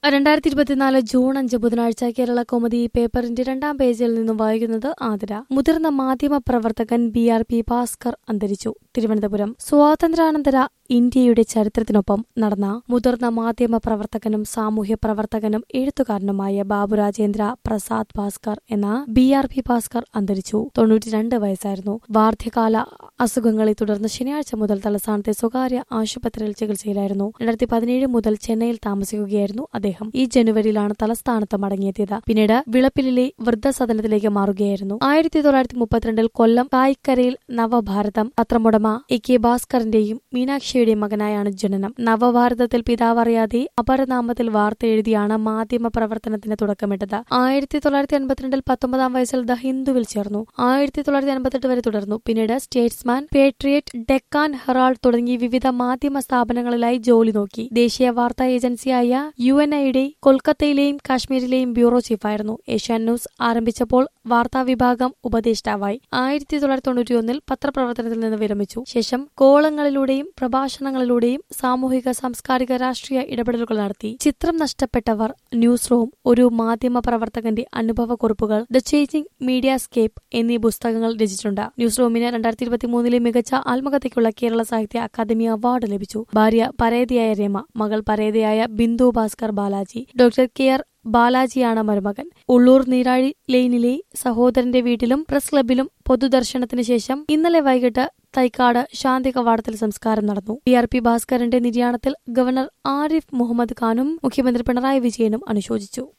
രണ്ടായിരത്തി ഇരുപത്തിനാല് ജൂൺ അഞ്ച് ബുധനാഴ്ച കേരള കോമഡി പേപ്പറിന്റെ രണ്ടാം പേജിൽ നിന്നും വായിക്കുന്നത് ആതിര മുതിർന്ന മാധ്യമ പ്രവർത്തകൻ ബി ആർ പി ഭാസ്കർ അന്തരിച്ചു തിരുവനന്തപുരം സ്വാതന്ത്ര്യാനന്തര ഇന്ത്യയുടെ ചരിത്രത്തിനൊപ്പം നടന്ന മുതിർന്ന മാധ്യമ പ്രവർത്തകനും സാമൂഹ്യ പ്രവർത്തകനും എഴുത്തുകാരനുമായ ബാബു രാജേന്ദ്ര പ്രസാദ് ഭാസ്കർ എന്ന ബി ആർ പി ഭാസ്കർ അന്തരിച്ചു തൊണ്ണൂറ്റിരണ്ട് വയസ്സായിരുന്നു വാർദ്ധകാല അസുഖങ്ങളെ തുടർന്ന് ശനിയാഴ്ച മുതൽ തലസ്ഥാനത്തെ സ്വകാര്യ ആശുപത്രിയിൽ ചികിത്സയിലായിരുന്നു രണ്ടായിരത്തി പതിനേഴ് മുതൽ ചെന്നൈയിൽ താമസിക്കുകയായിരുന്നു അദ്ദേഹം ഈ ജനുവരിയിലാണ് തലസ്ഥാനത്ത് മടങ്ങിയെത്തിയത് പിന്നീട് വിളപ്പിലെ വൃദ്ധസദനത്തിലേക്ക് മാറുകയായിരുന്നു ആയിരത്തി തൊള്ളായിരത്തി മുപ്പത്തിരണ്ടിൽ കൊല്ലം കായ്ക്കരയിൽ നവഭാരതം പത്രമുടമ എ കെ ഭാസ്കറിന്റെയും മീനാക്ഷിയുടെയും മകനായാണ് ജനനം നവഭാരതത്തിൽ പിതാവ് അറിയാതെ അപരനാമത്തിൽ വാർത്ത എഴുതിയാണ് മാധ്യമ പ്രവർത്തനത്തിന് തുടക്കമിട്ടത് ആയിരത്തി തൊള്ളായിരത്തി എൺപത്തിരണ്ടിൽ പത്തൊമ്പതാം വയസ്സിൽ ദ ഹിന്ദുവിൽ ചേർന്നു ആയിരത്തി തൊള്ളായിരത്തി എൺപത്തെട്ട് വരെ തുടർന്നു പിന്നീട് സ്റ്റേറ്റ്സ്മാൻ പേട്രിയറ്റ് ഡെക്കാൻ ഹെറാൾഡ് തുടങ്ങി വിവിധ മാധ്യമ സ്ഥാപനങ്ങളിലായി ജോലി നോക്കി ദേശീയ വാർത്താ ഏജൻസിയായ യു എൻ ഐയുടെ കൊൽക്കത്തയിലെയും കാശ്മീരിലെയും ബ്യൂറോ ചീഫായിരുന്നു ഏഷ്യാൻ ന്യൂസ് ആരംഭിച്ചപ്പോൾ വാർത്താ വിഭാഗം ഉപദേഷ്ടാവായി ആയിരത്തി തൊള്ളായിരത്തി തൊണ്ണൂറ്റിയൊന്നിൽ പത്രപ്രവർത്തനത്തിൽ നിന്ന് വിരമിച്ചു ശേഷം കോളങ്ങളിലൂടെയും പ്രഭാഷണങ്ങളിലൂടെയും സാമൂഹിക സാംസ്കാരിക രാഷ്ട്രീയ ഇടപെടലുകൾ നടത്തി ചിത്രം നഷ്ടപ്പെട്ടവർ ന്യൂസ് റൂം ഒരു മാധ്യമ പ്രവർത്തകന്റെ അനുഭവക്കുറിപ്പുകൾ ദ ചേഞ്ചിങ് മീഡിയാസ്കേപ്പ് എന്നീ പുസ്തകങ്ങൾ രചിച്ചിട്ടുണ്ട് ന്യൂസ് റൂമിന് രണ്ടായിരത്തി ഇരുപത്തിമൂന്നിലെ മികച്ച ആത്മകഥയ്ക്കുള്ള കേരള സാഹിത്യ അക്കാദമി അവാർഡ് ലഭിച്ചു ഭാര്യ പരേതയായ രമ മകൾ പരേതയായ Bindu Bhaskar Balaji doctor K R ബാലാജിയാണ് മരുമകൻ ഉള്ളൂർ നീരാഴി ലെയിനിലെ സഹോദരന്റെ വീട്ടിലും പ്രസ് ക്ലബിലും പൊതുദർശനത്തിന് ശേഷം ഇന്നലെ വൈകിട്ട് തൈക്കാട് ശാന്തി കവാടത്തിൽ സംസ്കാരം നടന്നു പി ആർ പി ഭാസ്കരന്റെ നിര്യാണത്തിൽ ഗവർണർ ആരിഫ് മുഹമ്മദ് ഖാനും മുഖ്യമന്ത്രി പിണറായി വിജയനും അനുശോചിച്ചു